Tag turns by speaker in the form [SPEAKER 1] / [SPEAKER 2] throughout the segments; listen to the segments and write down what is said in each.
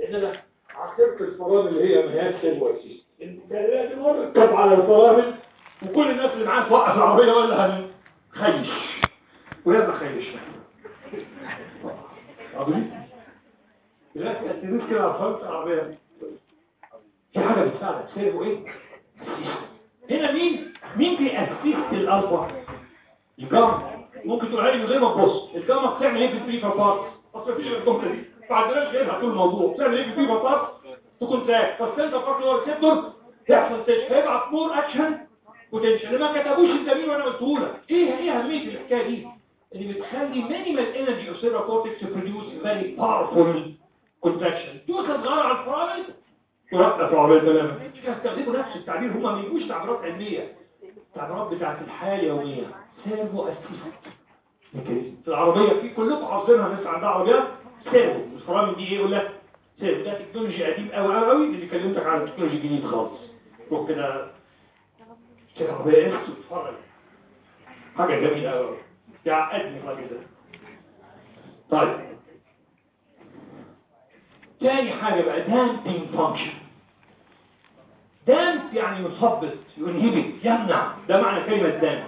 [SPEAKER 1] لان انا عاصرت الفرامل اللي هي ملهاش سيرفو اسيست طب على الفرامل وكل الناس اللي معاها توقف العربيه ولا هنخيش ولازم اخيش عظيم دلوقتي التدريس كده على الفرامل العربيه في حاجه بتساعدك سيرفو ايه هنا مين مين بيأسست الالفا الجامعة ممكن تقول عليه من غير ما تبص الجامعة بتعمل ايه في البريفر بارت اصل مفيش غير الجمله دي فعندناش غيرها طول الموضوع بتعمل ايه في البريفر بارت تكون تراك فالسنتر بارت اللي هو الريسبتور يحصل تيش فيبعت مور اكشن بوتنشال اللي ما كتبوش الزميل وانا قلته لك ايه ايه اهميه الحكايه دي اللي بتخلي مينيمال انرجي اوف سيرفر كورتكس تو بروديوس فيري باورفول كونتراكشن توصل صغيره على الفرامل توقف عربيه تماما يستخدموا نفس التعبير هم ما يجوش تعبيرات علميه التعبيرات بتاعت الحياه اليوميه سيرفو اسيست في العربية في كلكم عاوزينها الناس عندها عربيات سيرفو الفرامل دي ايه يقول لك سيرفو ده تكنولوجي قديم قوي قوي قوي اللي كلمتك عن التكنولوجي الجديد خالص روح كده كده عربية اكس وتتفرج حاجة جميلة قوي يعقدني الراجل ده طيب تاني حاجة بقى دامبينج فانكشن دامب يعني يثبط ينهبط يمنع ده معنى كلمة دامب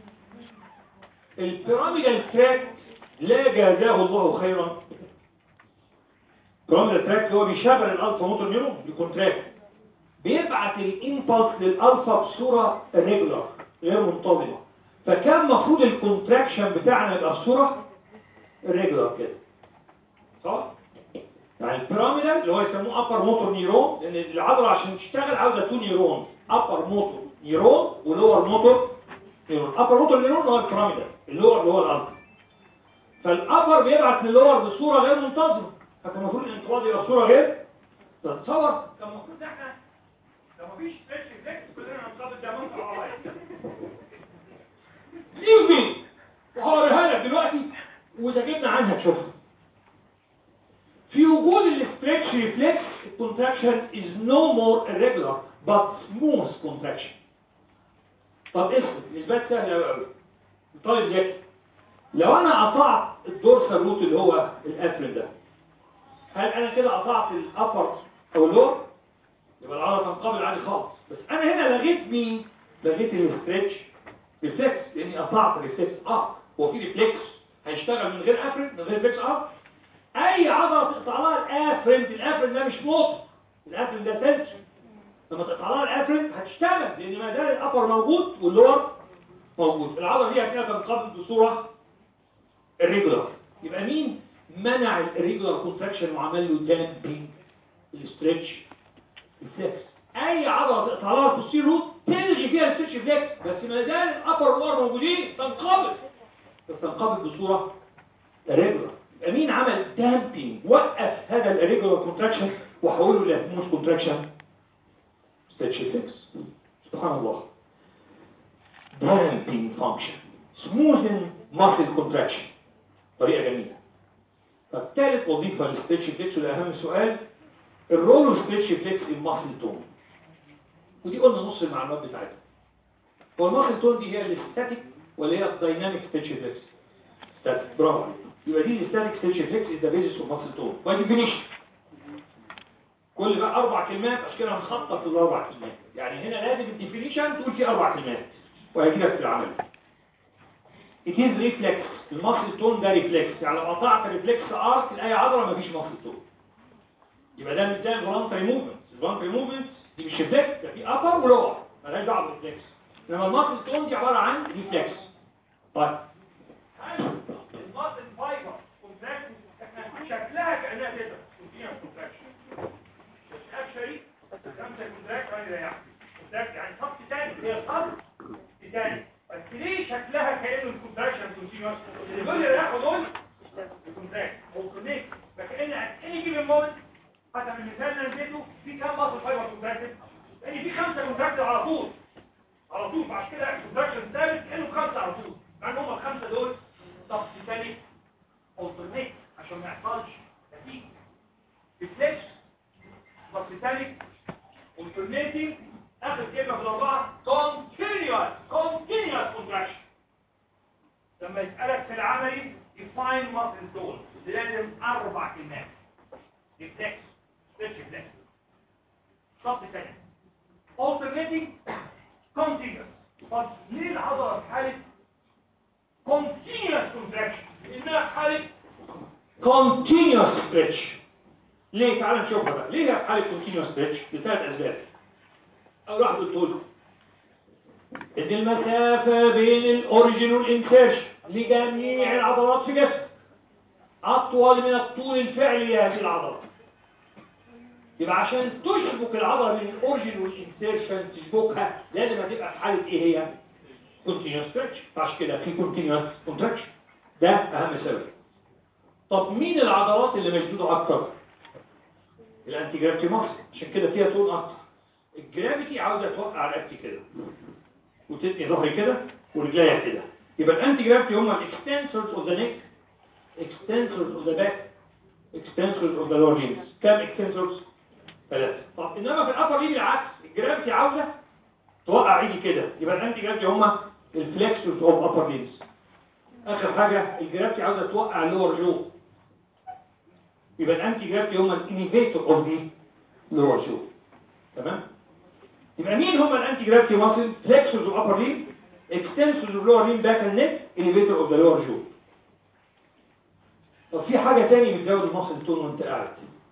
[SPEAKER 1] البيراميدال تراك لا جازاه الله خيرا البيراميدال تراك هو بيشغل الالفا موتور نيورون بيكونتراكت بيبعت الامبلس للالفا بصوره ريجولار غير منتظمه فكان المفروض الكونتراكشن بتاعنا يبقى بصوره ريجولار كده صح يعني البيراميدال اللي هو يسموه ابر موتور نيرون لان العضله عشان تشتغل عاوزه تو نيرون ابر موتور نيرون ولور موتور نيرون ابر موتور نيرون هو البيراميدال اللور اللي هو الارض فالابر بيبعت للور بصوره غير منتظمه فكان المفروض الانقباض يبقى بصوره غير تتصور كان المفروض احنا لو مفيش ستريتش فليكس كلنا هننقبض ده منطقه عرايا ليه وهوريها لك دلوقتي واذا جبنا عنها تشوفها في وجود الستريتش ريفلكس الكونتراكشن is no more irregular but smooth contraction طب اسم الاثبات سهل قوي قوي طيب ذكي لو انا قطعت الدورسال روت اللي هو الافرن ده هل انا كده قطعت الابر او اللور يبقى العضله تنقبض عادي خالص بس انا هنا لغيت مين لغيت الستريتش ريفلكس لاني قطعت الريفلكس اه هو في ريفلكس هيشتغل من غير افرن من غير ريفلكس اه اي عضله تقطع لها الافرن الافرن ده مش موت الافرن ده سنس لما تقطع لها الافرن هتشتغل لان ما زال الابر موجود واللور موجود العضله دي هتلاقيها تنقبض بصوره الريجولار يبقى مين منع الريجولار كونتراكشن وعمل له دامبينج الاسترتش الفلكس اي عضله تقطع لها البوستير روت تلغي فيها الاسترتش فلكس بس ما زال الابر واللور موجودين تنقبض بس تنقبض بصوره ريجولار يبقى مين عمل دامبينج وقف هذا الريجولار كونتراكشن وحوله لسموث كونتراكشن ستريتش فلكس سبحان الله damping function smoothing muscle contraction طريقة جميلة فالثالث وظيفة للستريتش فليكس والأهم سؤال الرول اوف ستريتش فليكس الماسل تون ودي قلنا نص المعلومات بتاعتها هو الماسل تون دي هي الاستاتيك ولا هي الدايناميك ستريتش فليكس ستاتيك برافو عليك يبقى دي الاستاتيك ستريتش فليكس از ذا بيزس اوف ماسل تون باي ديفينيشن كل بقى اربع كلمات عشان كده هنخطط الاربع كلمات يعني هنا لازم الديفينيشن تقول فيه اربع كلمات وهجيلك في العمل it is reflex المصل تون ده ريفلكس يعني لو قطعت ريفلكس ارك لاي عضله مفيش مصل تون يبقى ده مثال الفولنتري موفمنت الفولنتري موفمنت دي مش ريفلكس ده في ابر ولور مالهاش دعوه بالريفلكس انما المصل تون دي عباره عن ريفلكس طيب المصل فايبر كونتراكشن احنا شكلها كانها كده كونتينوس كونتراكشن بس اكشلي خمسه كونتراكشن يعني كونتراكشن يعني خط تاني هي خط تاني بس ليه شكلها كأنه الكونتراكشن كونتينوس اللي دول اللي راحوا دول الكونتراكشن والكونيك فكأن اني جيب المومنت حتى من المثال اللي انا اديته في كام مصر فايبر كونتراكشن يعني في خمسه كونتراكشن على طول على طول فعشان كده الكونتراكشن ثابت كانه خمسه على طول مع ان هم الخمسه دول طب تاني اولترنيت عشان ما يحصلش نتيجه ريفلكس طب تاني alternating اخر كلمة في الاربعة continuous continuous contraction لما يسألك في العملي define muscle tone لازم اربع كلمات reflex stretch flex خط تاني alternating continuous طب ليه العضلة في حالة continuous contraction إنها في حالة continuous stretch ليه تعال نشوفها بقى ليه هي في حالة continuous stretch لثلاث أسباب أول واحد قلت لكم إن المسافة بين الأوريجين والإنسيرشن لجميع العضلات في جسم أطول من الطول الفعلي لهذه العضلة يبقى عشان تشبك العضلة بين الأوريجين والإنسيرشن تشبكها لازم هتبقى في حالة إيه هي؟ continuous stretch عشان كده في continuous contraction ده أهم سبب طب مين العضلات اللي مشدودة أكتر؟ الأنتي جرافيتي ماسل عشان كده فيها طول أكتر الجرافيتي عاوزة توقع رقبتي كده وتتني ظهري كده ورجليا كده يبقى الانتي جرافيتي هم الاكستنسورز اوف ذا نيك اكستنسورز اوف ذا باك اكستنسورز اوف ذا لور ليمز كم اكستنسورز ثلاثه طب انما في الابر ليم العكس الجرافيتي عاوزه توقع ايدي كده يبقى الانتي جرافيتي هم الفلكسورز اوف ابر ليمز اخر حاجه الجرافيتي عاوزه توقع اللور جو يبقى الانتي جرافيتي هم الانيفيتور اوف ذا لور جو تمام يبقى مين هم الانتي جرافيتي ماسل فلكسورز اوف ابر ليم اكستنسورز اوف لور ليم باك اند نيك انيفيتور اوف ذا لور جو طب في حاجه تاني بتزود الماسل تون وانت قاعد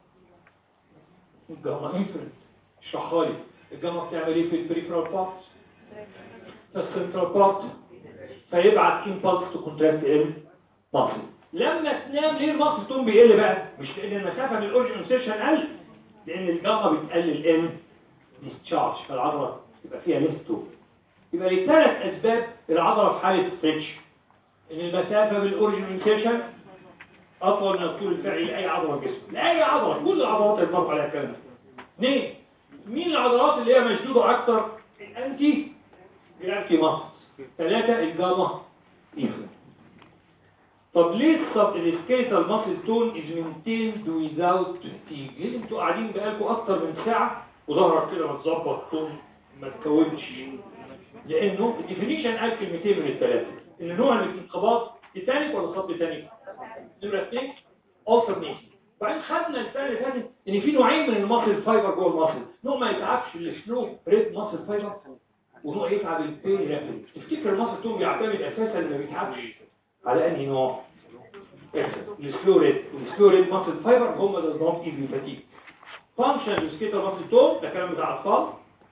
[SPEAKER 1] الجاما انفرنت اشرحها لي الجاما بتعمل ايه في البريفرال بارت في السنترال بارت فيبعت امبلس تو كونتراكت الماسل لما تنام ليه الماسل تون بيقل بقى مش لان المسافه من الاوريجن سيشن قل لان الجاما بتقلل ان ديسشارج فالعضلة يبقى فيها ليستو يبقى لثلاث أسباب العضلة في حالة ستريتش إن المسافة بالأوريجن انسيشن أطول من الطول الفعلي لأي عضلة في الجسم لأي عضلة كل العضلات اللي مرفع عليها الكلام ده اثنين مين العضلات اللي هي مشدودة أكتر الأنتي جرافيتي ماسل ثلاثة الجاما إيفن طب ليه السب السكيتال ماسل تون از مينتيند ويزاوت فاتيج ليه انتوا قاعدين بقالكم اكتر من ساعه وظهرك كده متظبط تون ما تكونش لانه الديفينيشن قال كلمتين من الثلاثه ان نوع من الانقباض تيتانيك ولا سب تيتانيك نمره اثنين alternation وبعدين خدنا السنه اللي فاتت ان في نوعين من الماسل فايبر جوه الماسل نوع ما يتعبش السلو ريت ماسل فايبر ونوع يتعب البين رابيد تفتكر الماسل تون بيعتمد اساسا اللي ما بيتعبش على انهي نوع السلو ريت والسلو ريت ماسل فايبر هم ده نظام ايزي فاتيك فانكشن السكيتر ماسل تون ده كلام بتاع اطفال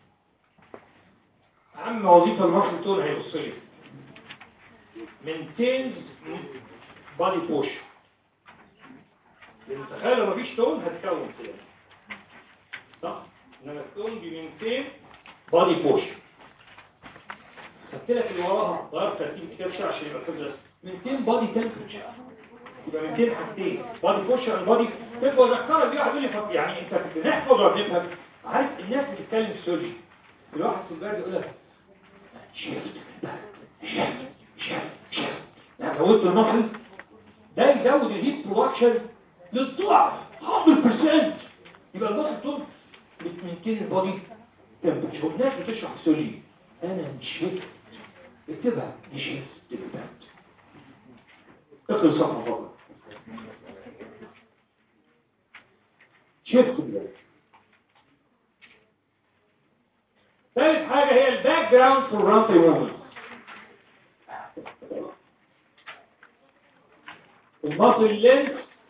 [SPEAKER 1] اهم وظيفه الماسل تون هيبص لي maintains body posture لان تخيل لو مفيش تون هتكون كده صح انما التون بيمنتين بادي بوشر خدت لك اللي وراها غيرت ترتيب الكتاب شويه عشان يبقى كده مينتين بادي تمبرتشر يبقى مينتين حاجتين بادي بوشر بادي تبقى ذكرها دي واحد يقول لي طب يعني انت بنحفظ ولا بنفهم عارف الناس بتتكلم سوري الواحد في البلد يقول لك شيفت شيفت شيفت شيفت يعني لو قلت المصري ده يزود الهيت برودكشن للضعف 100% يبقى المصري طول بتمنتين البادي تمبرتشر الناس بتشرح سوري انا نشفت اكتبها نشفت بالبند اقرا الصفحه فضلا شفت بالبند ثالث حاجه هي الباك جراوند فور رانتي موفمنت المصري اللينس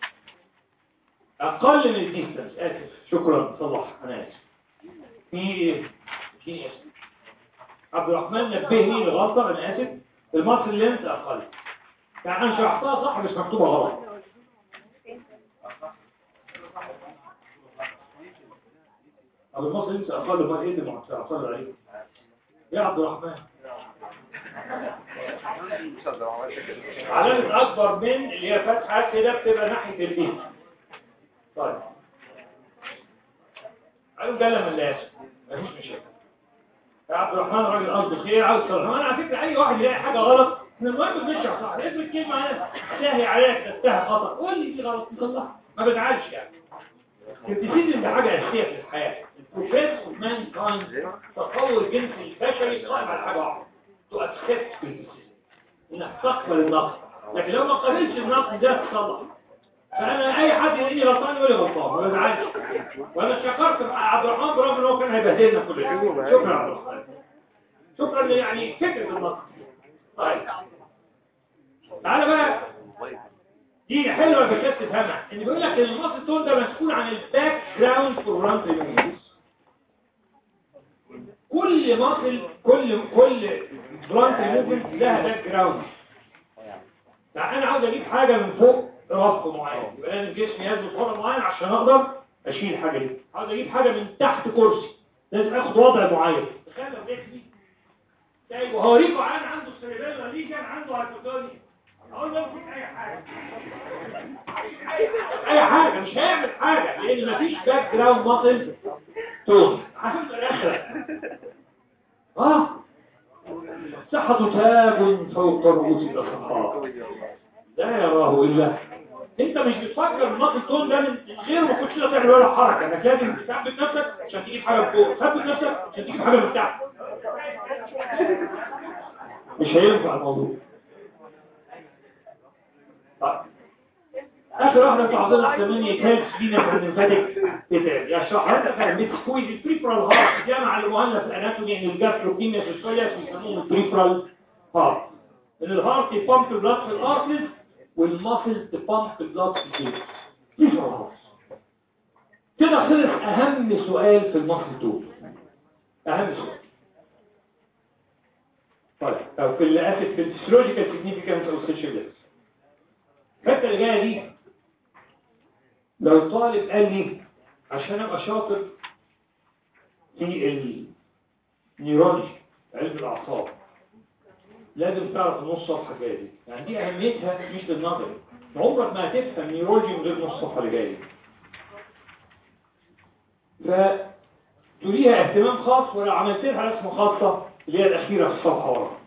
[SPEAKER 1] اقل من الديستنس اسف شكرا صلح انا اسف في ايه في اسف عبد الرحمن نبهني لغلطة أنا آسف المصري اللينس أقل يعني أنا شرحتها صح مش مكتوبة غلط أبو المصري اللينس أقل ما إيه اللي معترض عليه يا عبد الرحمن علامة أكبر من اللي هي فتحة كده بتبقى ناحية الإيد طيب قالوا جلة من الآسف مفيش مشاكل يا عبد الرحمن راجل قصده خير عاوز صلاح انا على فكره اي واحد يلاقي حاجه غلط احنا المهم بنشرح صح افرض كلمه انا ساهي عليك تستاهل خطا قول لي دي غلط نصلحها ما بزعلش يعني الكريتيسيزم ده حاجه اساسيه في الحياه البروفيس اوف مان كايند تطور الجنس البشري قائم على حاجه واحده تو اكسبت كريتيسيزم انك تقبل النقد لكن لو ما قبلتش النقد ده تصلح فانا اي حد يلاقيني غلطان يقول لي غلطان ما بزعلش وانا شكرت عبد الرحمن برغم ان هو كان هيبهدلنا كلنا شكرا يا عبد الرحمن شكرا يعني فكره النص طيب تعالى بقى دي حلوه بكتاب تفهمها ان بيقول لك الماسل تون ده مسؤول عن الباك جراوند بروجرام ريموفز كل ماسل كل كل برانت ريموفز لها باك جراوند يعني انا عاوز اجيب حاجه من فوق رف معين يبقى لازم جسمي يثبت وضع معين عشان اقدر اشيل الحاجه دي عاوز اجيب حاجه من تحت كرسي لازم اخد وضع معين تخيل لو جسمي طيب وهوريكم عن عنده السيريبيلا دي كان عنده هايبوتونيا اقول له ممكن اي حاجه اي حاجه مش هيعمل حاجه لان مفيش باك جراوند ماسل تون عشان الاخر اه صحة تاج فوق رؤوس الأصحاب لا يراه إلا انت مش بتفكر الماسل تون ده من غير ما كنتش تعمل ولا حركة انك لازم تثبت نفسك عشان تجيب حاجة من فوق تثبت نفسك عشان تجيب حاجة من تحت مش هينفع الموضوع طيب اخر واحده تعطينا احسن مني كانت فينا في النمفاتيك كتاب يشرح لنا كان بتسكويز البريفرال هارت جامع المؤلف الاناتومي ان الجاستروكيميا سيستوليا بيسموهم البريفرال هارت ان الهارت يبامب البلاد في الارتز والماسل تبامب البلاد في الجيل بريفرال هارت كده خلص اهم سؤال في الماسل دول اهم سؤال طيب او في الاسف في الفسيولوجيكال سيجنيفيكانس او سيشن الحته اللي جايه دي لو طالب قال لي عشان ابقى شاطر في النيورولوجي علم الاعصاب لازم تعرف النص صفحه جايه دي يعني دي اهميتها مش للنظري عمرك ما هتفهم نيورولوجي من غير نص صفحه اللي جايه دي فتوليها اهتمام خاص ولو عملت لها رسمه خاصه اللي هي الاخيره في الصفحه ورا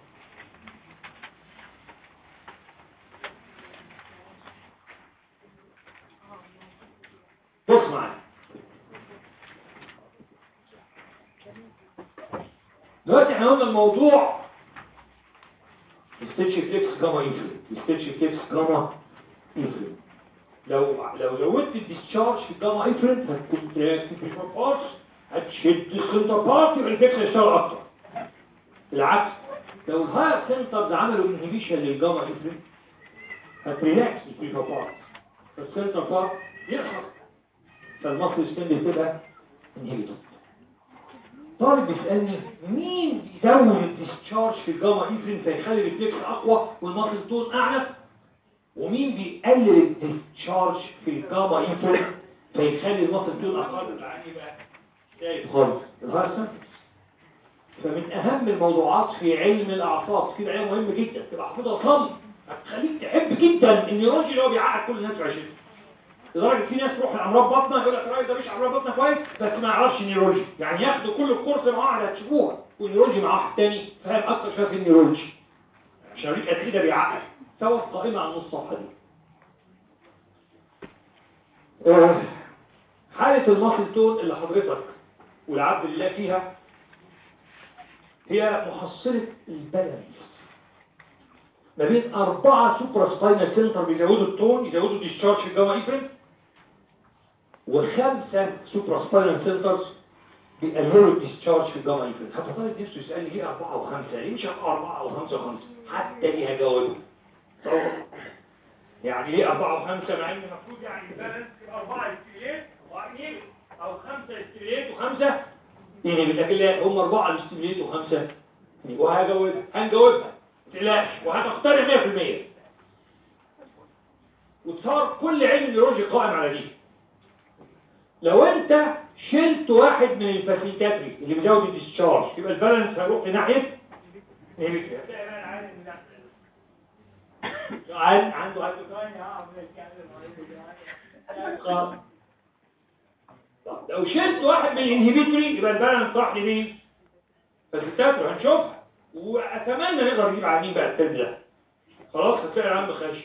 [SPEAKER 1] بص معايا دلوقتي احنا قلنا الموضوع ستيتش فليكس جاما انفلين ستيتش فليكس جاما انفلين لو لو زودت الديسشارج في الجاما انفلين هتكونتراكت في البارس هتشد السنتر بارت يبقى الفليكس هيشتغل اكتر بالعكس لو الهاير سنترز عملوا انهبيشن للجاما انفلين هتريلاكس في البارت فالسنتر بارت يخسر فالمصل ستيند تبقى انهبيتور طالب بيسألني مين يزود الديسشارج في الجاما انفلين فيخلي الريفلكس اقوى والمصل تون اعنف ومين بيقلل الديسشارج في الجاما انفلين فيخلي المصل تون اقل يعني بقى شايف خالص الهارسن فمن اهم الموضوعات في علم الاعصاب في علم مهم جدا تبقى حافظها صم هتخليك تحب جدا النيورولوجي اللي هو بيعقد كل الناس وعشرين لدرجه في ناس تروح لامراض بطنه يقول لك الراجل ده مش امراض بطنه كويس بس ما يعرفش النيورولوجي يعني ياخدوا كل الكورس مع واحد هتشوفوها والنيورولوجي مع واحد تاني فاهم اكتر شويه في النيورولوجي عشان اوريك قد كده بيعقد سوا قائمه على نص الصفحه دي آه، حاله الماسل تون اللي حضرتك والعبد الله فيها هي محصله البالانس ما بين أربعة سوبرا سباينال سنتر بيزودوا التون يزودوا الديسشارج في الجاما إيفرنت وخمسة سوبرا سباينال سنترز بيقللوا الديسشارج في الجاما إيفرنت حتى طالب نفسه يسألني ليه أربعة وخمسة ليه مش أربعة وخمسة وخمسة حتى دي هجاوبه يعني ليه أربعة وخمسة مع إن المفروض يعني البالانس يبقى أربعة استبيليت وأرميل أو خمسة استبيليت وخمسة يعني لكن لا هم أربعة استبيليت وخمسة وهجاوبها هنجاوبها تقلقش وهتختار 100% وتصار كل علم نيورولوجي قائم على دي لو انت شلت واحد من الفاسيلتاتري اللي بيزود الديسشارج يبقى البالانس هيروح لناحيه عن عنده طب لو شلت واحد من الانهبيتوري يبقى البالانس راح لمين فاسيلتاتري هنشوفها واتمنى نقدر نجيب عاملين بقى الترم ده خلاص هتلاقي العم خش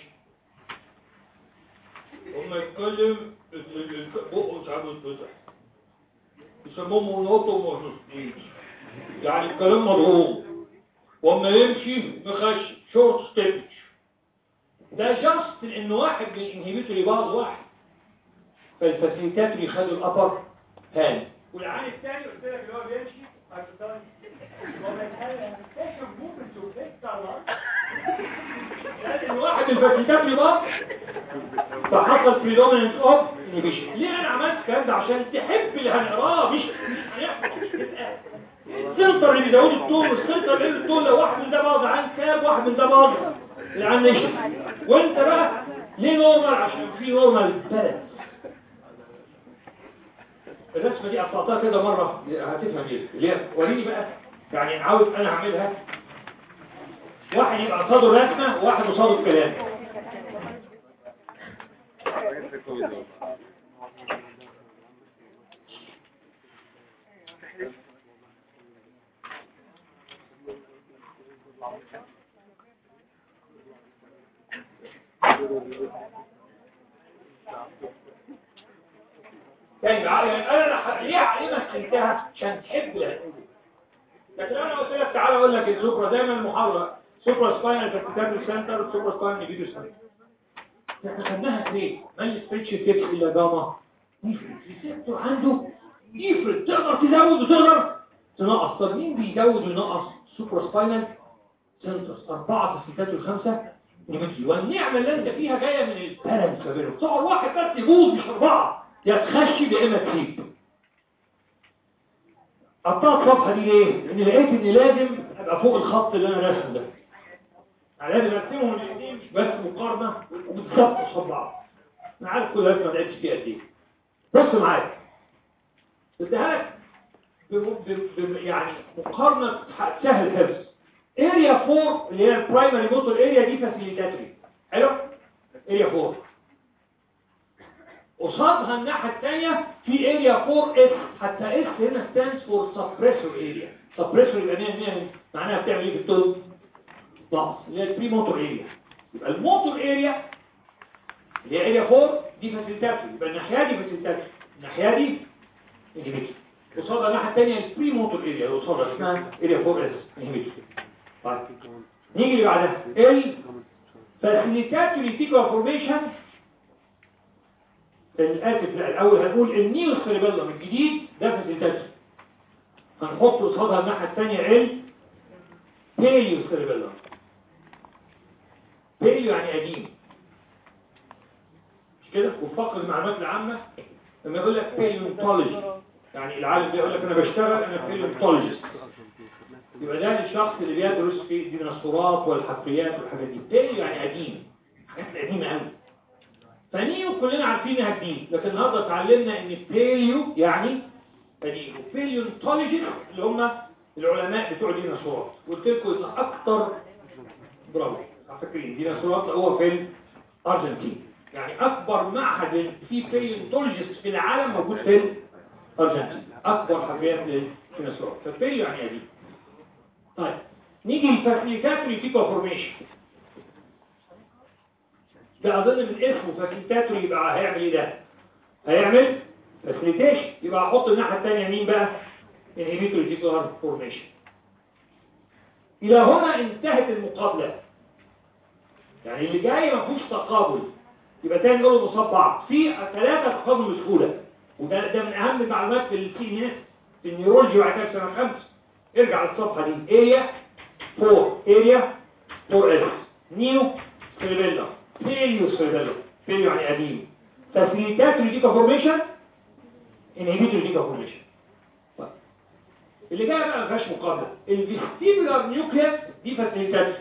[SPEAKER 1] هم يتكلم بقه مش عارف يتفتح يسموه مونوتو ومونوستيج يعني الكلام مضغوط واما يمشي مخش شورت ستيبش ده جاست لان واحد من الانهبيتوري باظ واحد فالفاسيليتاتوري خدوا الابر هاند والعين الثاني قلت لك اللي هو بيمشي لان واحد من الفاسيليتاتوري باظ فحصل بريدوميننت اوف انهبيشن ليه انا عملت الكلام ده عشان تحب اللي هنقراه مش مش هنحفظ السنتر اللي بيزود الطول والسنتر اللي الطول لو واحد من ده باظ عن كاب واحد من ده باظ العن نشف وانت بقى ليه نورمال عشان في نورمال بالانس الرسمه دي قطعتها كده مره هتفهم ايه ليه وريني بقى يعني عاوز انا اعملها واحد يبقى قصاده الرسمه وواحد قصاده الكلام يعني انا ليه علمك انتهى عشان تحب الهدوء لكن انا قلت لك تعالى اقول لك السوبرا دايما المحاضره سوبرا سباينال فيرتيكال سنتر سوبرا سباينال فيديو سنتر احنا خدناها ليه ما السبريتش تيبس الا جاما الريسبتور عنده يفرد تقدر تزود وتقدر تنقص طب مين بيزود وينقص سوبرا سباينال سنتر أربعة تسليكات والخمسة نمشي والنعمة اللي انت فيها جاية من البالانس ما بينهم تصور واحد بس يبوظ مش أربعة يا تخشي يا إما تسيب قطعت الصفحة دي ليه؟ لأن لقيت إن لازم أبقى فوق الخط اللي أنا راسمه ده يعني لازم أرسمهم الاثنين مش بس مقارنة وبالظبط قصاد بعض أنا عارف كل رسمة ما لقيتش فيها قد إيه بص معايا اديها لك بم- بم- بم- يعني مقارنة سهل الحفظ اريا 4 اللي هي البرايمري موتور اريا دي فاسيليتاتوري حلو اريا 4 قصادها الناحيه الثانيه في اريا 4 اس حتى اس هنا ستاندز فور سبريسور اريا سبريسور يبقى هنا هنا معناها بتعمل ايه في الطب نقص اللي هي البري موتور اريا يبقى الموتور اريا اللي هي اريا 4 دي فاسيليتاتوري يبقى الناحيه دي فاسيليتاتوري الناحيه دي انهبيتوري قصادها الناحيه الثانيه البري موتور اريا اللي قصادها اسمها اريا 4 اس انهبيتوري طيب نيجي اللي بعدها الفاسيليتاتوري تيكو فورميشن الاسف لا الاول هنقول النيو سيربيلم الجديد ده فاسيليتاتوري هنحط قصادها الناحيه الثانيه ال بيليو سيربيلم بيليو يعني قديم مش كده وفقر المعلومات العامه لما يقول لك بيليونتولوجي يعني العالم ده يقول لك انا بشتغل انا بيليونتولوجيست يبقى ده الشخص اللي بيدرس في الديناصورات والحفريات والحاجات دي بالتالي يعني قديم حاجات قديمه قوي فنيو كلنا عارفين انها جديد لكن النهارده اتعلمنا ان بيليو يعني قديم وبيليونتولوجيست اللي هم العلماء بتوع الديناصورات قلت لكم ان اكتر برافو فاكرين ديناصورات هو في الارجنتين يعني اكبر معهد فيه بيليونتولوجيست في العالم موجود في الارجنتين اكبر حفريات للديناصورات فبيليو يعني قديم طيب نيجي للفاسيليتاتوري تيكو فورميشن ده اظن من اسمه فاسيليتاتوري يبقى هيعمل ايه ده هيعمل فاسيليتيشن يبقى احط الناحيه الثانيه مين بقى انهبيتوري تيكو فورميشن الى هنا انتهت المقابله يعني اللي جاي ما فيهوش تقابل يبقى تاني نقول مصاب بعض في ثلاثه تقابل بسهوله وده ده من اهم المعلومات في السي ان اس في النيورولوجي وبعد كده في سنه خمسه ارجع للصفحة دي اريا 4 اريا 4 اس نيو سيربيلا بيليو سيربيلا بيليو يعني قديم فاسيليتاتوري ديكا فورميشن انهبيتوري ديكا فورميشن طيب. اللي جاي بقى ما فيهاش مقابله الفيستيبولار نيوكليس دي فاسيليتاتوري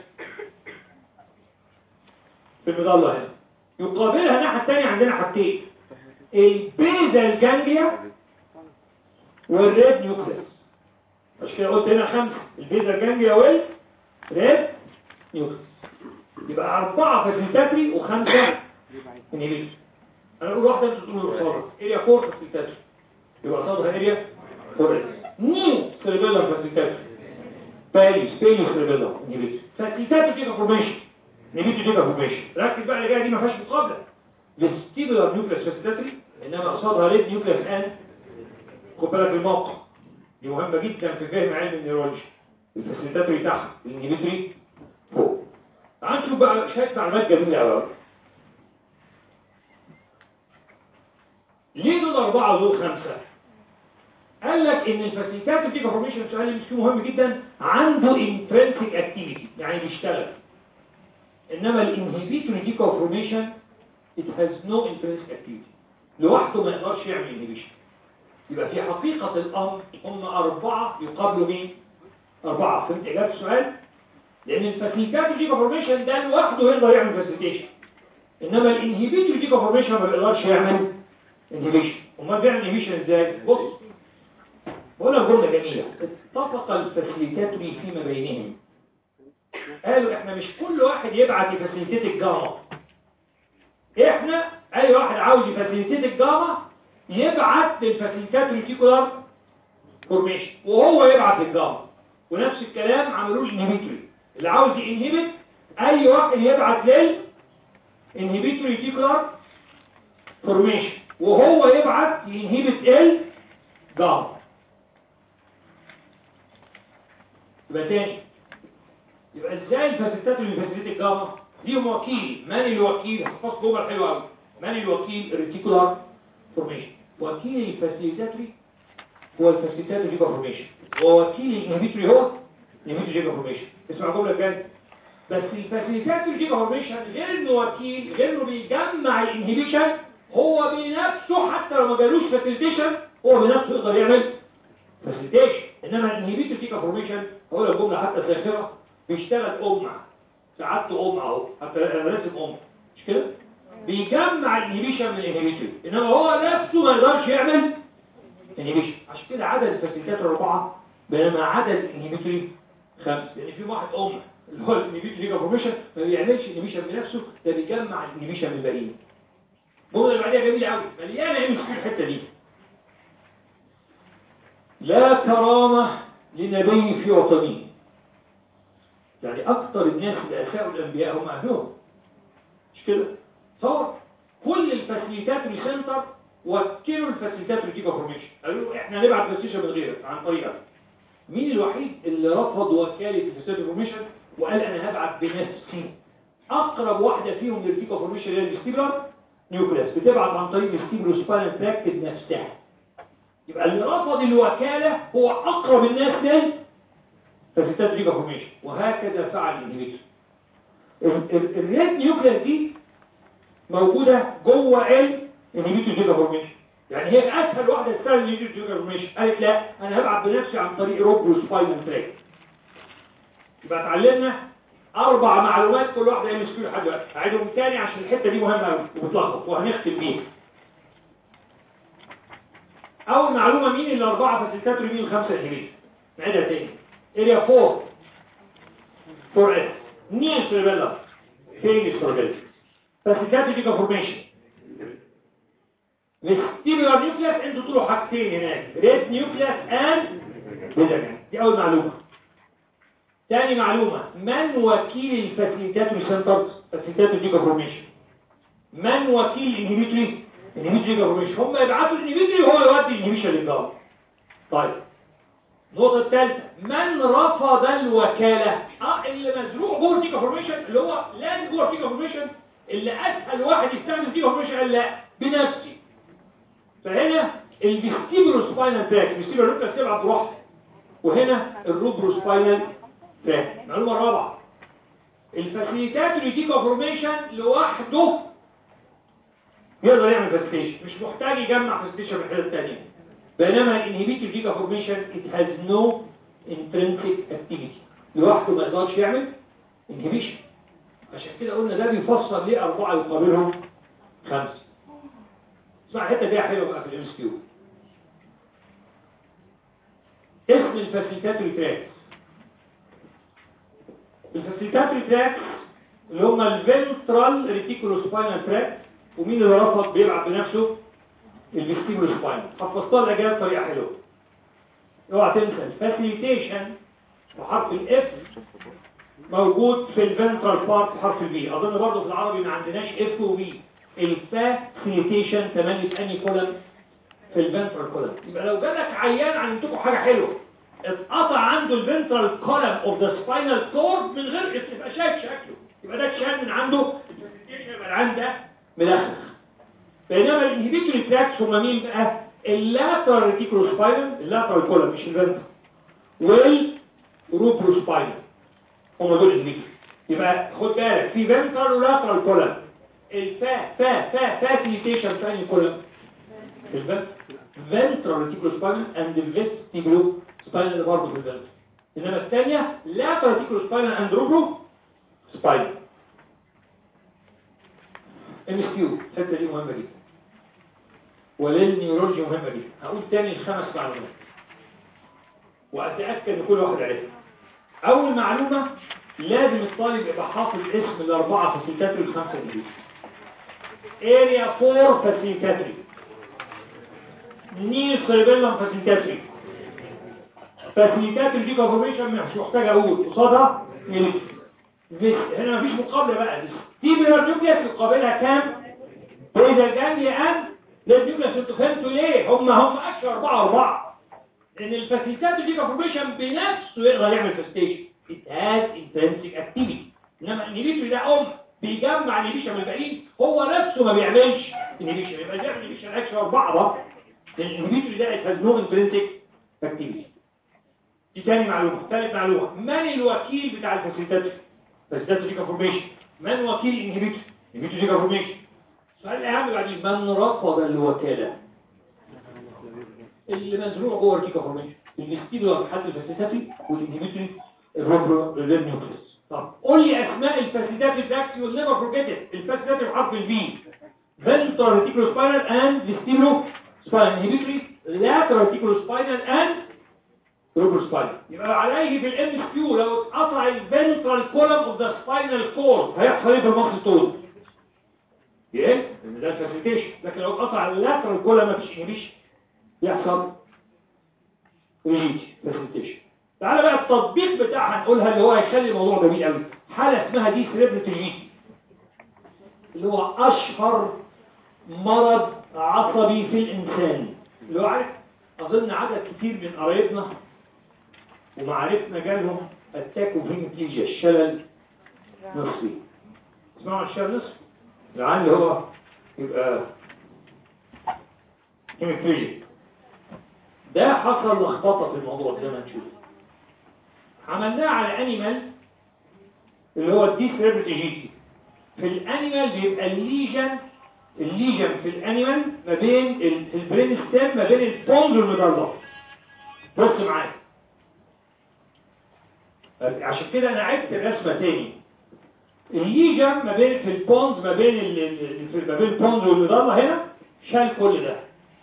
[SPEAKER 1] في المظله هنا يقابلها الناحيه الثانيه عندنا حاجتين البيزال جانجليا والريد نيوكليس عشان كده قلت هنا خمسة البيزا جانجليا وال ريد نيوكليس يبقى أربعة فاسيلتاتري وخمسة انهبيتور أنا أقول واحدة أنتوا تقولوا قصادها اريا 4 فاسيلتاتري يبقى قصادها اريا 4 نيو سيربيلر فاسيلتاتري بالي سبيلو سيربيلر انهبيتور فاسيلتاتري كده فورميشن انهبيتور كده فورميشن ركز بقى اللي جايه دي ما فيهاش مقابلة فيستيبولار نيوكليس فاسيلتاتري إنما قصادها ريد نيوكليس أند خد بالك الموقع دي مهمة جدا في فهم علم النيورولوجي الفاسيلتاتوري تحت الانهبيتوري فوق تعال نشوف بقى شويه معلومات جميله قوي ليه دول أربعة ودول خمسة؟ قال لك إن الفاسيليتات دي فورميشن سؤال مش مهم جدا عنده intrinsic activity يعني بيشتغل إنما الانهبيتوري دي فورميشن it has no intrinsic activity لوحده ما يقدرش يعمل inhibition يبقى في حقيقة الأمر هم أربعة يقابلوا مين؟ أربعة فهمت إجابة السؤال؟ لأن الفاسيليتات دي فورميشن ده لوحده يقدر يعمل فاسيليتيشن إنما الانهبيتوري دي فورميشن ما بيقدرش يعمل انهبيشن امال بيعمل انهبيشن ازاي بص بقول لك جمله جميله اتفق الفاسيليتاتوري فيما بينهم قالوا احنا مش كل واحد يبعت يفاسيليتيت الجاما احنا اي واحد عاوز يفاسيليتيت الجاما يبعت للفاسيليتاتوري تيكولار فورميشن وهو يبعت الجاما ونفس الكلام عملوه الانهبيتوري اللي عاوز ينهبت اي واحد يبعت لل انهبيتوري تيكولار فورميشن وهو يبعت ينهبت ال جاما يبقى تاني يبقى ازاي الفاسيلتات اللي فاسيلتات الجاما ليهم وكيل من الوكيل هتحفظ جمل حلوه قوي من الوكيل الريتيكولار فورميشن وكيل الفاسيلتاتري هو الفاسيلتاتري فورميشن ووكيل الانهبيتوري هو الانهبيتوري فورميشن اسمع الجمله الجايه بس الفاسيلتاتري فورميشن غير انه وكيل غير انه بيجمع الانهبيشن هو بنفسه حتى لو ما جالوش فاسيلتيشن هو بنفسه يقدر يعمل فاسيلتيشن انما الانهبيتور تيكا فورميشن هقول الجمله حتى ساخره بيشتغل ام سعادته ام اهو حتى انا راسم ام مش كده بيجمع الانهبيشن من الانهبيتور انما هو نفسه ما يقدرش يعمل انهبيشن عشان كده عدد الفاسيلتات اربعه بينما عدد الانهبيتوري خمس لان في واحد ام اللي هو الانهبيتور تيكا فورميشن ما بيعملش انهبيشن بنفسه ده بيجمع الانهبيشن من الباقيين الجمله اللي بعديها جميله قوي مليانه ايه في الحته دي لا كرامه لنبي في وطنه يعني اكثر الناس اللي اساءوا الانبياء هم اهلهم مش كده صور كل الفاسيليتاتري سنتر وكلوا الفاسيليتاتري تيكا فورميشن قالوا احنا هنبعت فاسيليشن من غيرك عن طريقك مين الوحيد اللي رفض وكاله الفاسيليتاتري فورميشن وقال انا هبعت بنفسي اقرب واحده فيهم للتيكا فورميشن اللي هي الستيبلر نيوكليس بتبعت عن طريق الستيبروسباينال تراكت بنفسها يبقى اللي رفض الوكالة هو أقرب الناس لل فاسيتات جيجا فورميشن وهكذا فعل الانهبيتور الريت نيوكليس دي موجودة جوه ال انهبيتور جيجا فورميشن يعني هي أسهل واحدة تستخدم انهبيتور جيجا فورميشن قالت لا أنا هبعت بنفسي عن طريق روبروسباينال تراكت يبقى اتعلمنا اربع معلومات كل واحده ام اس كيو لحد دلوقتي هعيدهم تاني عشان الحته دي مهمه قوي وبتلخبط وهنختم بيها اول معلومه مين الاربعه فاسيلتاتوري مين الخمسه انهبيتور نعيدها تاني اريا 4 4 اس نيل سيربيلا فين سيربيلا فاسيلتاتوري دي فورميشن الستيبولار نيوكليس انتوا تقولوا حاجتين هناك ريد نيوكليس اند بيزاجان دي اول معلومه تاني معلومة من وكيل الفاسيليتاتوري سنترز فاسيليتاتوري ديجا فورميشن من وكيل الانهبيتوري الانهبيتوري ديجا فورميشن هم يبعتوا الانهبيتوري وهو يودي الانهبيشن للجواب طيب النقطة الثالثة من رفض الوكالة اه اللي مزروع جوه الديجا فورميشن اللي هو لازم جوه الديجا فورميشن اللي اسهل واحد يستعمل الديجا فورميشن قال لا بنفسي فهنا الفيستيبولو سباينال تراك الفيستيبولو نوكليس تبعت بروحها وهنا الروبرو سباينال تراك المعلومة الرابعة الفاسيليتات ريتيكا فورميشن لوحده يقدر يعمل فاسيليتيشن مش محتاج يجمع فاسيليتيشن من الحته الثانيه بينما الانهبيتور ديكا فورميشن it has no intrinsic activity لوحده ما يقدرش يعمل انهبيشن عشان كده قلنا ده بيفسر ليه أربعة يقابلهم خمسة اسمع الحته دي حلوه بقى في الام اس كيو اسم الفاسيليتاتوري تراكس الفاسيليتاتوري تراكس اللي هم الفنترال ريتيكولو سباينال تراك ومين اللي رفض بيلعب بنفسه الفيستيبولو سباينال حفظتها الاجابه بطريقه حلوه اوعى تنسى الفاسيليتيشن وحرف الاف موجود في الفنترال بارت حرف البي اظن برضه في العربي ما عندناش اف وبي الفاسيليتيشن كمان في اني كولم في الفنترال كولم يبقى لو جالك عيان عندكم حاجه حلوه اتقطع عنده الفنترال كولم اوف ذا سباينال كورد من غير تبقى شايف شكله يبقى ده اتشال من عنده يبقى العين ده ملخخ بينما الانهبيتوري تراكس هم مين بقى اللاترال ريتيكولوسباينال اللاترال كولم مش الفنتر والروبروسباينال هم دول الانهبيتوري يبقى خد بالك في فنترال ولاترال كولم الفا فا فا فاسيليتيشن في انهي كولم الفنتر ventral reticulospinal and vestibulospinal اللي برضه في الفنتر انما الثانيه lateral reticulospinal and rubrospinal ام اس كيو الحته دي مهمه جدا وللنيورولوجي مهمه جدا هقول تاني خمس معلومات واتاكد ان كل واحد عرفها اول معلومه لازم الطالب يبقى حافظ اسم الاربعه فاسيلتاتري والخمسه انجليزي اريا 4 فاسيلتاتري نيل سيربيلم فاسيلتاتري فاسيلتاتري دي كونفورميشن مش محتاج اقول قصادها نيل هنا مفيش مقابله بقى تيبيولار نيوكليس يقابلها كام بيزا جانجلي ان للنيوكليس انتوا فهمتوا ليه هم هم اشهر اربعه اربعه لان الفاسيلتات دي كونفورميشن بنفسه يقدر يعمل فاستيشن it has intrinsic activity انما الانهبيتور ده ام بيجمع الانهبيشن من الباقيين هو نفسه ما بيعملش انهبيشن يبقى بيعمل انهبيشن اكشن اربعه ده لان الانهبيتور ده it has no intrinsic activity دي تاني معلومه ثالث معلومه من الوكيل بتاع الفاسيلتات فاسيلتات دي كونفورميشن من وكيل الانهبيتور الانهبيتور دي كونفورميشن السؤال الاهم بعدين من رفض الوكاله اللي مزروع جوه الديكا فورميشن الاستيلر حد الفاسيتاتي والانهبيتوري الروبرو نيوكليس طب قول لي اسماء الفاسيتاتي بتاعتي يو نيفر فورجيت الفاسيتاتي بحرف الفي فنتر ريتيكولو سباينال اند فيستيبلو سباينال انهبيتوري لاترال ريتيكولو سباينال اند روبرو سباينال يبقى عليه في الام اس كيو لو اتقطع الفنترال كولم اوف ذا سباينال كورد هيحصل ايه في المصل تون ايه ان ده فاسيتيشن لكن لو اتقطع اللاترال كولم مفيش انهبيشن يحصل ريليج برزنتيشن تعالى بقى التطبيق بتاعها نقولها اللي هو هيخلي الموضوع جميل قوي حاله اسمها دي سيريبريتي اللي هو اشهر مرض عصبي في الانسان اللي هو عارف اظن عدد كتير من قرايبنا ومعارفنا جالهم اتاك وفينيتيجيا الشلل نصفي اسمعوا عن الشلل نصفي لعل هو يبقى هيميبليجيك ده حصل لخبطه في الموضوع زي ما نشوف عملناه على انيمال اللي هو الدي سيربرتي جيتي في الانيمال بيبقى الليجن الليجن في الانيمال ما بين البرين ستيم ما بين البونز والمدلة بص معايا عشان كده انا عدت الرسمه تاني الليجن ما بين في البونز ما بين ال ال- ما بين البونز والمدلة هنا شال كل ده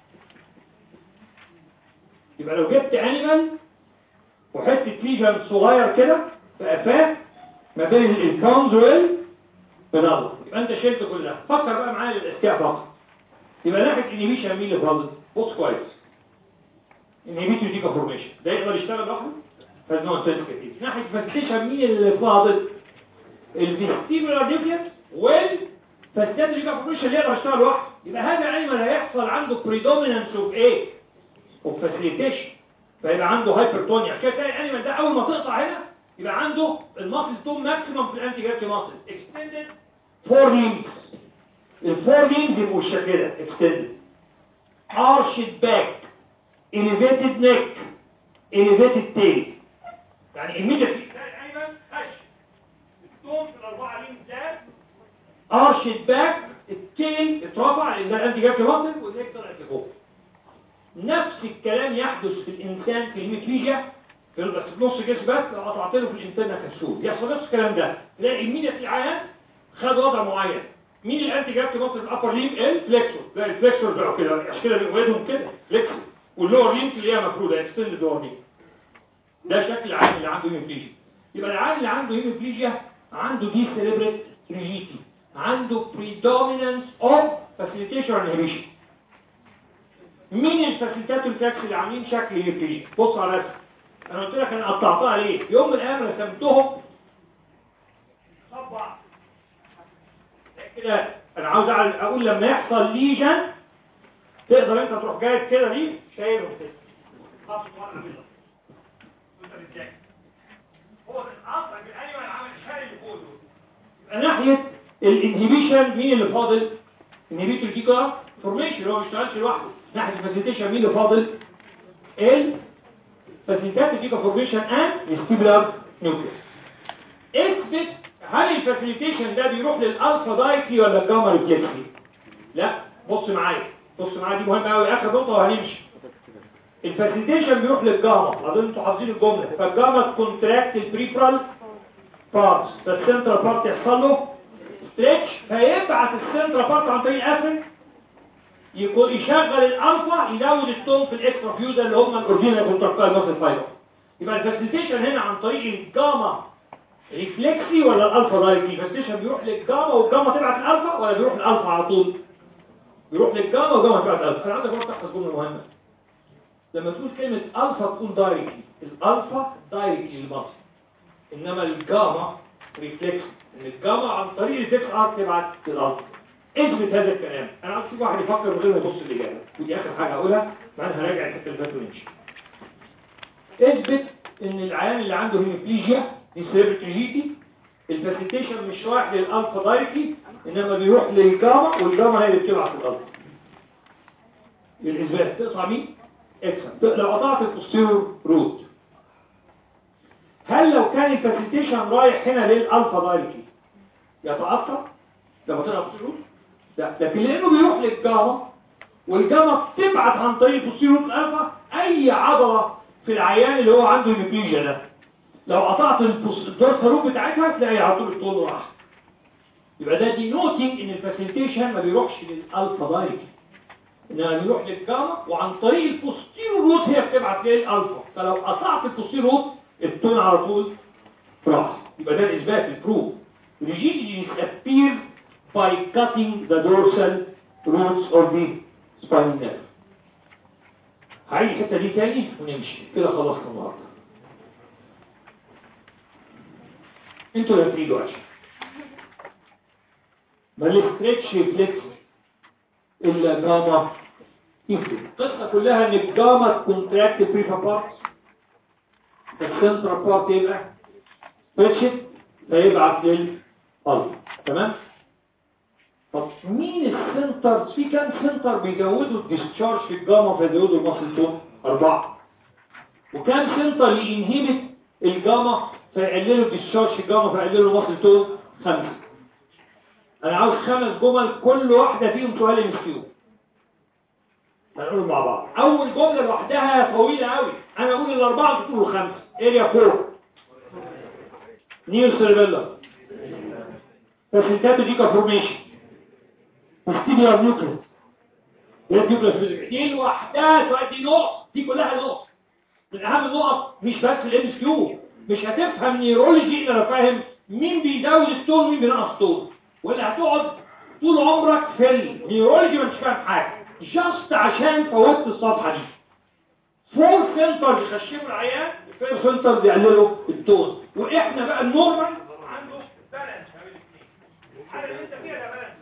[SPEAKER 1] يبقى لو جبت انيمال وحته ليجن صغير كده في قفاه ما بين البونز والمدلة يبقى انت شلت كل ده فكر بقى معايا للاذكياء فقط يبقى ناحيه انيبيشن مين اللي فاضل بص كويس انيبيتو دي كفورميشن ده يقدر يشتغل لوحده فازنوع سيرتيفيكيت ناحيه فاستيشن مين اللي فاضل الفيستيبولار نيوكليس والفاستيشن دي كفورميشن اللي يقدر يشتغل لوحده يبقى هذا انيمال هيحصل عنده بريدومينانس اوف ايه اوف فاسيليتيشن فيبقى عنده هايبرتونيا عشان كده تلاقي الانيمال ده اول ما تقطع هنا يبقى عنده الماسل توم ماكسيمم في الانتي جرافيتي ماسل اكستندد فور ليمز الفور ليمز يبقوا بالشكل ده اكستندد arched back elevated neck elevated tail يعني immediately تلاقي الانيمال هش التوم في الاربعه ليمز ده arched back التيل اترفع لان ده الانتي جرافيتي ماسل والنيك طلعت لفوق نفس الكلام يحدث في الإنسان في الميتريجيا في بس في نص جسم بس لو قطعت له في الإنسان كبسول يحصل نفس الكلام ده تلاقي مين العيان خد وضع معين مين الانتي جابت مصر الابر ليم الفليكسور لا الفليكسور بقى كده عشان كده بيقعدهم كده فليكسور واللور ليم تلاقيها مفروده اكستند اللور ليم ده شكل العيان اللي عنده هيموبليجيا يبقى العيان اللي عنده هيموبليجيا عنده دي سيريبريت ريجيتي عنده predominance of facilitation inhibition مين الفاسيلتات والفاكس اللي عاملين شكل هيبريد بص على رسم انا قلت لك انا قطعتها ليه يوم من الايام رسمتهم صبع كده انا عاوز أعل- اقول لما يحصل ليجن تقدر انت تروح جايب كده دي شايلهم كده خط ورا كده وانت بتذاكر هو بالقطع بالانيمال عامل شايل اللي فوق دول ناحيه الانهبيشن مين اللي فاضل انهبيتور دي فورميشن هو ما بيشتغلش لوحده ناحيه الفاسيليتيشن مين اللي فاضل ال فاسيليتات دي فورميشن اند ستيبلر نيوكليس اثبت هل الفاسيليتيشن ده بيروح للالفا دايكلي ولا الجاما ريفلكسي لا بص معايا بص معايا دي مهمه قوي اخر نقطه وهنمشي الفاسيليتيشن بيروح للجاما اظن انتوا حافظين الجمله فالجاما كونتراكت البريفرال بارتس فالسنترال بارت يحصل له ستريتش فيبعت السنترال بارت عن طريق الاسن يكون يشغل الالفا يزود التون في الاكسترا فيوزر اللي هم الاورجينال كونتراكتايل ماسل فايبر يبقى الفاسيليتيشن هنا عن طريق الجاما ريفلكسي ولا الالفا دايركتلي الفاسيليتيشن بيروح للجاما والجاما تبعت الالفا ولا بيروح للالفا على طول بيروح للجاما والجاما تبعت الالفا انا عندك برضه تحفظ جمله مهمه لما تقول كلمه الفا تقول دايركتلي الالفا دايركتلي للمصل انما الجاما ريفلكس ان الجاما عن طريق الريفلكس ارك تبعت للالفا اثبت هذا الكلام انا عاوز اشوف واحد يفكر من غير ما يبص الاجابه ودي اخر حاجه هقولها بعدين هراجع الحته اللي فاتت ونمشي اثبت ان العيان اللي عنده هيموبليجيا دي سيربرتيجيتي الفاسيتيشن مش رايح للالفا دايركتلي انما بيروح للجاما والجاما هي اللي بتبعت الالفا الاثبات تقطع مين اكسن لو قطعت البوستيرور روت هل لو كان الفاسيتيشن رايح هنا للالفا دايركتلي يتاثر لما تقطع البوستيرور لا لكن لانه بيروح للجاما والجاما بتبعت عن طريق البوستيرور الالفا اي عضله في العيان اللي هو عنده هيموبليجيا ده لو قطعت الدورسالوب بتاعتها تلاقي على طول الطول راح يبقى ده دي نوتنج ان الفاسيليتيشن ما بيروحش للالفا دايركت انما بيروح للجاما وعن طريق البوستيرو روت هي بتبعت للالفا فلو قطعت البوستيرو روت التون على طول راح يبقى ده الاثبات البروف rigidity disappears by cutting the dorsal roots of the spinal nerve هعيد الحته دي تاني ونمشي كده خلصنا النهارده انتوا اللي هتيجوا عشان ما الاستريتش فليكس الا جاما يفرق القصه كلها ان الجاما كونتراكت بريفا بارت السنترال بارت يبقى ستريتشت فيبعت للقلب تمام طب مين السنتر في كام سنتر بيجودوا الديسشارج في الجاما فيزودوا المصل تون اربعه وكام سنتر ينهبت الجاما فيقللوا الديسشارج في الجاما فيقللوا المصل تون خمسه انا عاوز خمس جمل كل واحده فيهم سؤال مسكيو هنقول مع بعض اول جمله لوحدها طويله قوي انا اقول الاربعه بتقولوا خمسه اريا فور نيو سيربيلا فاسنتاتو دي كفورميشن وستيبيار نيوكليس ريد نيوكليس دي لوحدها تؤدي نقط دي كلها نقط من اهم النقط مش بس الام كيو مش هتفهم نيرولوجي الا لو فاهم مين بيزود التون ومين بينقص التون ولا هتقعد طول عمرك في النيورولوجي ما انتش فاهم حاجه جاست عشان فوتت الصفحه دي فور سنتر يخشموا العيان فور سنتر يقللوا التون واحنا بقى النورمال عنده بالانس ما بين الاثنين الحاله اللي انت فيها ده بالانس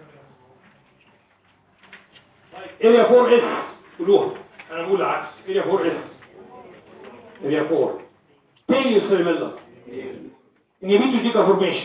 [SPEAKER 1] طيب اريا 4 اس قولوها انا بقول العكس اريا 4 اس اريا 4 تاني سيرميلا انيبيتو دي كفورميشن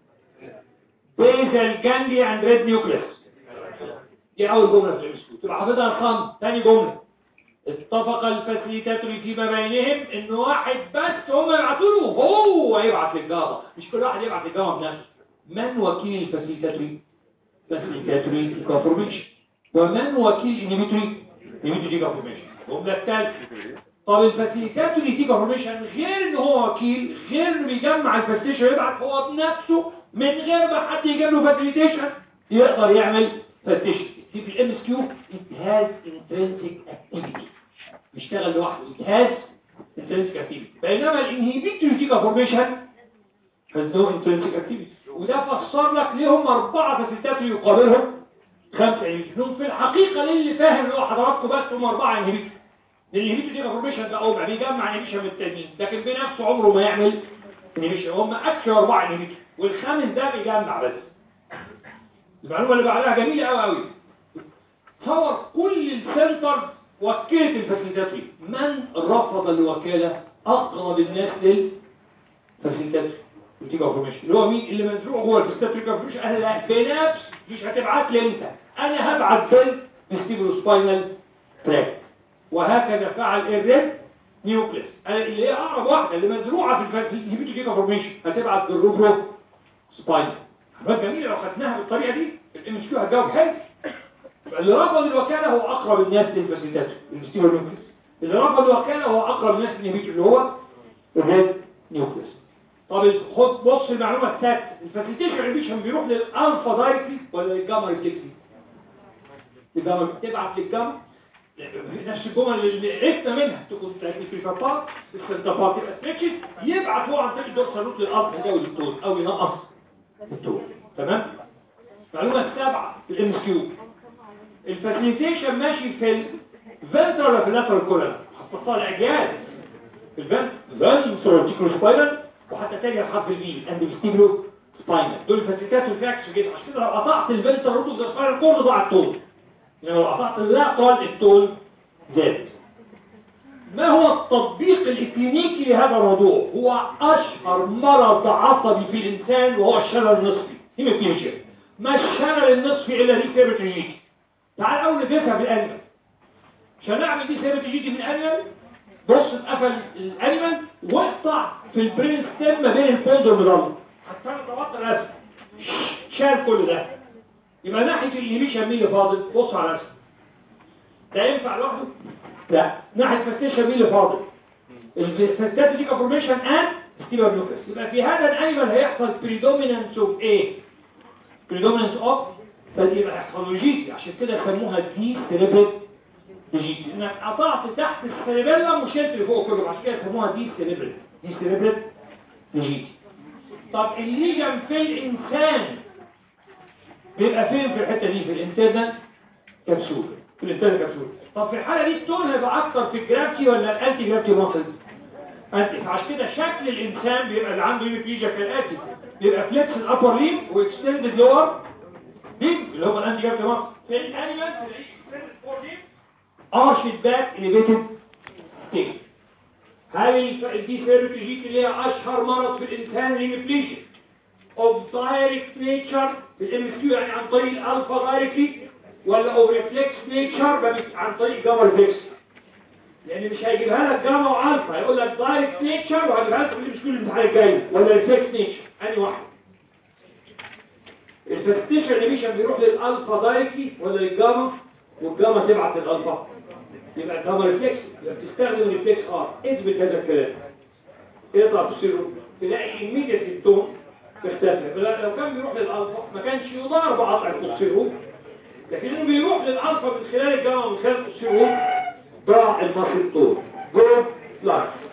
[SPEAKER 1] بيزل جانجلي اند ريد نيوكليس دي اول جمله في الامسكو تبقى حافظها ارقام ثاني جمله اتفق الفاسيليتاتوري فيما بينهم ان واحد بس هم يبعتوا له هو يبعت للجامعه مش كل واحد يبعت للجامعه بنفسه من وكيل الفاسيليتاتوري فاسيليتاتوري كونفورميشن ومن وكيل انيبيتوري انيبيتوري كونفورميشن الجمله الثالثه طب الفاسيليتاتوري دي كونفورميشن غير ان هو وكيل غير انه بيجمع الفاسيليتيشن يبعت هو بنفسه من غير ما حد يجيب له فاسيليتيشن يقدر يعمل فاسيليتيشن في في الام اس كيو it has intrinsic activity بيشتغل لوحده it has intrinsic activity بينما الانهيبيتوري دي فورميشن has no intrinsic activity وده فسر لك ليه هم اربعه فاسيليتاتوري يقابلهم خمسه انهيبيتوري في الحقيقه للي فاهم اللي هو حضراتكم بس هم اربعه انهيبيتوري الانهيبيتوري دي فورميشن ده اوبع بيجمع انهيبيشن من التانيين لكن بنفسه عمره ما يعمل انهيبيشن هم اكشن اربعه انهيبيتوري والخامس ده بيجمع بس المعلومه اللي بعدها جميله قوي قوي تصور كل السنتر وكلت الفاسيلتاتري من رفض الوكاله اقرب الناس للفاسيلتاتري فيرتيجو فورميشن اللي هو مين اللي مزروع جوه الفيستات فيرتيجو فورميشن قال لا بنفس مش هتبعت لي انت انا هبعت في الفيستيبولو سباينال تراك وهكذا فعل الريد نيوكليس اللي هي اقرب واحده اللي مزروعه في الفيرتيجو فورميشن هتبعت للروبرو سباينال حاجات جميله لو خدناها بالطريقه دي الام اس كيو هتجاوب حلو اللي رفض الوكاله هو اقرب الناس للفاسيلتات الفيستيبولو نيوكليس اللي رفض الوكاله هو اقرب الناس للنيوكليس اللي هو الريد نيوكليس طب خد بص المعلومه الثالثه الفاسيلتيشن ريبيشن بيروح للالفا دايركتلي ولا للجاما ريفلكسي الجاما بتبعت للجاما نفس الجمل اللي عرفنا منها تكون في الفابات السنتابات يبقى ستريتشز يبعت هو عن طريق الدورسال روت للالفا يزود التون او ينقص التون تمام المعلومه السابعه في الام اس كيو الفاسيلتيشن ماشي في الفنترال ولا في اللاترال كولن حطيتها الاجيال في الفنترال فنترال سبايرال وحتى تاني الحرف البي اندستيجلو سباينال دول الفاسيلتات والفاكس وكده عشان كده لو قطعت الفنترال روت اوف سباينال كله ضاع التون يعني لو قطعت اللاترال التون زاد ما هو التطبيق الإكلينيكي لهذا الموضوع هو أشهر مرض عصبي في الإنسان وهو الشلل النصفي هيموبليجيا ما الشلل النصفي إلا دي سيروتونيك تعال أول ندرسها في الأنيمال عشان نعمل دي سيروتونيك من الأنيمال بص اتقفل الأنيمال واقطع في البرين ستيم ما بين البولد والمضلة حتى أنا ضبطت الرسم شال كل ده يبقى ناحية الإنهبيشن مين اللي فاضل بص على الرسم ده ينفع لوحده؟ لا ناحية الفستيشن مين اللي فاضل؟ الفستات دي كفورميشن ان ستيبر نوكلس يبقى في هذا الانيمال هيحصل بريدومينانس اوف ايه؟ بريدومينانس اوف فيبقى هيحصل جيتي عشان كده يسموها دي سيريبريت جيتي انك قطعت تحت السيريبيلم وشلت اللي فوق كله عشان كده يسموها دي سيريبريت دي سيريبريت جيتي طب الليجن في الانسان بيبقى فين في الحته دي في الانترنال كبسول في الانترنال كبسول طب في الحاله دي التون هيبقى اكتر في الجرافيتي ولا الانتي جرافيتي ماسل انتي فعشان كده شكل الانسان بيبقى اللي عنده هيموبليجيا كالاتي بيبقى فليكس الابر ليم واكستندد لور ليم اللي هم الانتي جرافيتي ماسل في الانيمال تلاقيه اكستندد فور ليم ارشد باك اليفيتد ستيت هل دي سيروتوجيت اللي هي اشهر مرض في الانسان الهيموبليجيا of direct nature في الام اس كيو يعني عن طريق الالفا دايركتلي ولا او ريفلكس نيتشر عن طريق جاما ريفلكس لان مش هيجيبها لك جاما والفا هيقول لك دايركت نيتشر وهيجيبها لك في الام اس كيو الامتحان الجاي ولا ريفلكس نيتشر انهي واحد الفستيشن ريميشن بيروح للالفا دايركتلي ولا للجاما والجاما تبعت للالفا يبقى الجاما ريفلكس يبقى بتستخدم ريفلكس ار اثبت هذا الكلام اقرا تفسيره تلاقي immediate التون تختفي لو كان بيروح للألفا ما كانش يضار بقطع القصيرون لكن انه بيروح للألفا من خلال الجامعة من خلال القصيرون ضاع المصر طول جود لايف